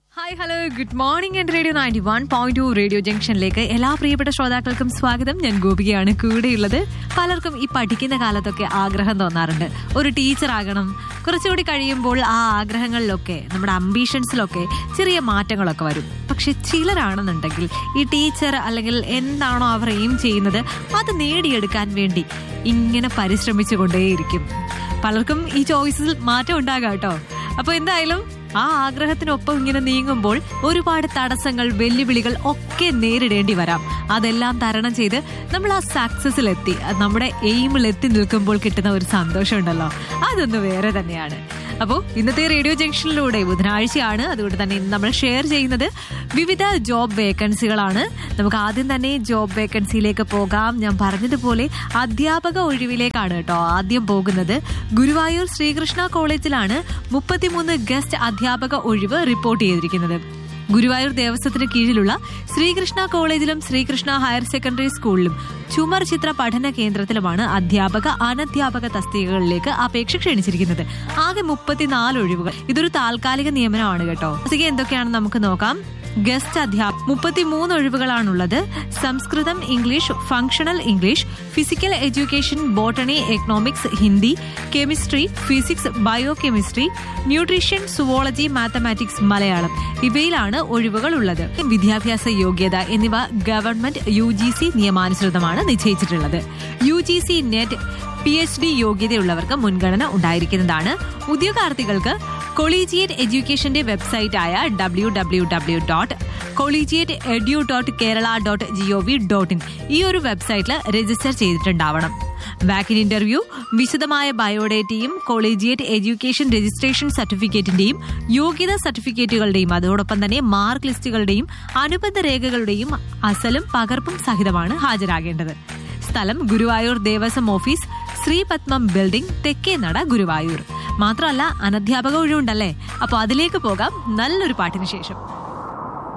hi hello good morning എൻ്റെ radio ninety one point two radio ജംഗ്ഷനിലേക്ക് എല്ലാ പ്രിയപ്പെട്ട ശ്രോതാക്കൾക്കും സ്വാഗതം ഞാൻ ഗോപികയാണ് കൂടെയുള്ളത് പലർക്കും ഈ പഠിക്കുന്ന കാലത്തൊക്കെ ആഗ്രഹം തോന്നാറുണ്ട് ഒരു ടീച്ചർ ആകണം കുറച്ചുകൂടി കഴിയുമ്പോൾ ആ ആഗ്രഹങ്ങളിലൊക്കെ നമ്മുടെ അംബീഷൻസിലൊക്കെ ചെറിയ മാറ്റങ്ങളൊക്കെ വരും പക്ഷെ ചിലരാണെന്നുണ്ടെങ്കിൽ ഈ ടീച്ചർ അല്ലെങ്കിൽ എന്താണോ അവർ എയിം ചെയ്യുന്നത് അത് നേടിയെടുക്കാൻ വേണ്ടി ഇങ്ങനെ പരിശ്രമിച്ചു കൊണ്ടേയിരിക്കും പലർക്കും ഈ ചോയ്സിൽ മാറ്റം ഉണ്ടാകാം കേട്ടോ അപ്പൊ എന്തായാലും ആ ആഗ്രഹത്തിനൊപ്പം ഇങ്ങനെ നീങ്ങുമ്പോൾ ഒരുപാട് തടസ്സങ്ങൾ വെല്ലുവിളികൾ ഒക്കെ നേരിടേണ്ടി വരാം അതെല്ലാം തരണം ചെയ്ത് നമ്മൾ ആ സക്സസിലെത്തി നമ്മുടെ എയിമിൽ എത്തി നിൽക്കുമ്പോൾ കിട്ടുന്ന ഒരു സന്തോഷം ഉണ്ടല്ലോ അതൊന്ന് വേറെ തന്നെയാണ് അപ്പോൾ ഇന്നത്തെ റേഡിയോ ജംഗ്ഷനിലൂടെ ബുധനാഴ്ചയാണ് അതുകൊണ്ട് തന്നെ ഇന്ന് നമ്മൾ ഷെയർ ചെയ്യുന്നത് വിവിധ ജോബ് വേക്കൻസികളാണ് നമുക്ക് ആദ്യം തന്നെ ജോബ് വേക്കൻസിയിലേക്ക് പോകാം ഞാൻ പറഞ്ഞതുപോലെ അധ്യാപക ഒഴിവിലേക്കാണ് കേട്ടോ ആദ്യം പോകുന്നത് ഗുരുവായൂർ ശ്രീകൃഷ്ണ കോളേജിലാണ് മുപ്പത്തിമൂന്ന് ഗസ്റ്റ് അധ്യാപക ഒഴിവ് റിപ്പോർട്ട് ചെയ്തിരിക്കുന്നത് ഗുരുവായൂർ ദേവസ്വത്തിന് കീഴിലുള്ള ശ്രീകൃഷ്ണ കോളേജിലും ശ്രീകൃഷ്ണ ഹയർ സെക്കൻഡറി സ്കൂളിലും ചുമർ ചിത്ര പഠന കേന്ദ്രത്തിലുമാണ് അധ്യാപക അനധ്യാപക തസ്തികകളിലേക്ക് അപേക്ഷ ക്ഷണിച്ചിരിക്കുന്നത് ആകെ മുപ്പത്തിനാല് ഒഴിവുകൾ ഇതൊരു താൽക്കാലിക നിയമനമാണ് കേട്ടോ തസ്തിക എന്തൊക്കെയാണെന്ന് നമുക്ക് നോക്കാം ഗസ്റ്റ് അധ്യാപക മുപ്പത്തിമൂന്ന് ഒഴിവുകളാണുള്ളത് Sanskrit English functional English physical education botany economics Hindi chemistry physics bio chemistry nutrition zoology mathematics Malayalam ഇവയിലാണ് ഒഴിവുകൾ ഉള്ളത് വിദ്യാഭ്യാസ യോഗ്യത എന്നിവ ഗവൺമെന്റ് യു ജി സി നിയമാനുസൃതമാണ് നിശ്ചയിച്ചിട്ടുള്ളത് U G C NET P H D യോഗ്യതയുള്ളവർക്ക് മുൻഗണന ഉണ്ടായിരിക്കുന്നതാണ് ഉദ്യോഗാർത്ഥികൾക്ക് കൊളീജിയറ്റ് എഡ്യൂക്കേഷന്റെ വെബ്സൈറ്റായ W W W dot collegiate edu dot Kerala dot G O V dot in ഈ ഒരു വെബ്സൈറ്റിൽ രജിസ്റ്റർ ചെയ്തിട്ടുണ്ടാവണം വാക്കിൻ ഇന്റർവ്യൂ വിശദമായ ബയോഡേറ്റയും കൊളീജിയറ്റ് എഡ്യൂക്കേഷൻ രജിസ്ട്രേഷൻ സർട്ടിഫിക്കറ്റിന്റെയും യോഗ്യതാ സർട്ടിഫിക്കറ്റുകളുടെയും അതോടൊപ്പം തന്നെ മാർക്ക് ലിസ്റ്റുകളുടെയും അനുബന്ധ രേഖകളുടെയും അസലും പകർപ്പും സഹിതമാണ് ഹാജരാകേണ്ടത് സ്ഥലം ഗുരുവായൂർ ദേവസ്വം ഓഫീസ് ശ്രീപത്മം ബിൽഡിംഗ് തെക്കേ നട ഗുരുവായൂർ മാത്രമല്ല അനധ്യാപക ഒഴിവുണ്ടല്ലേ അപ്പൊ അതിലേക്ക് പോകാം നല്ലൊരു പാട്ടിന് ശേഷം